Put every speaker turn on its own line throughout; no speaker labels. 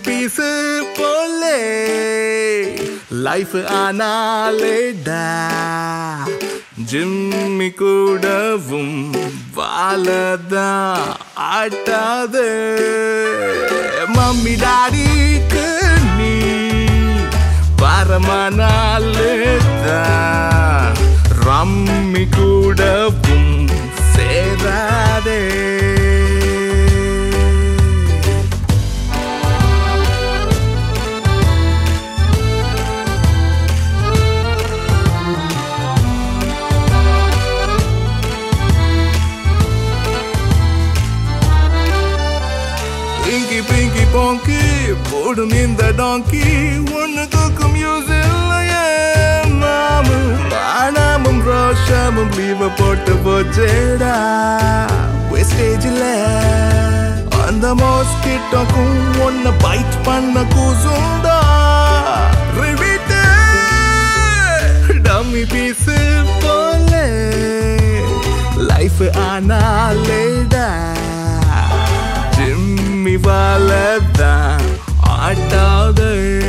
piece போலே life ஆனாலேடா Jimmy கூடவும் வாழதா ஆட்டாது மம்மி டாடிக்கு நீ வரமானாலேதான் ரம்மி கூடவும் சேராதே இங்கி பிங்கி போங்கி போடும் இந்த டாங்கி ஒன்னு தூக்கும் யூஸ் இல்லையே மாமு மானாமும் ரோஷமும் லீவ போட்டு போச்சேடா வேஸ்டேஜில் அந்த மோஸ்கிட்டோக்கும் ஒன்ன பைட் பண்ண கூசுண்டா ரிவிட்டு டம்மி பீஸு போல லைஃப் ஆனாலேடா ஜிம்மி வாழதான் ஆட்டாது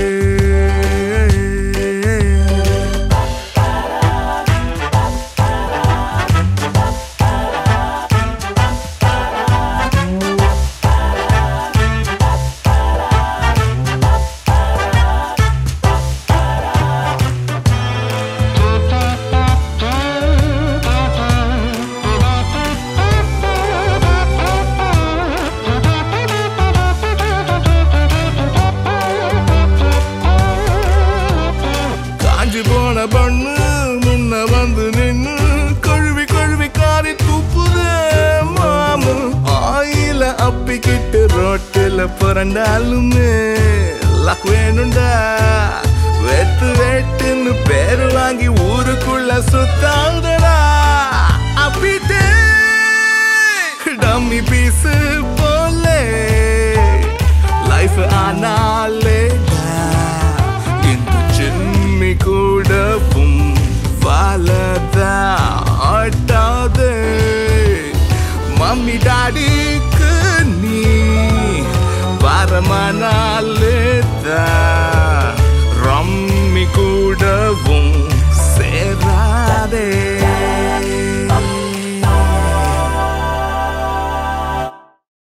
காஞ்சி போன பண்ணு முன்ன வந்து நின்னு கழுவி கழுவி காரி துப்புதே மாமு ஆயில அப்பிக்கிட்டு ரோட்டில புரண்டாலுமே லக் வேணுண்டா வெட்டு வெட்டுன்னு பேரு வாங்கி ஊருக்குள்ள சுத்தாதடா அப்பிட்டே டம்மி பீஸு போலே லைஃப் ஆனா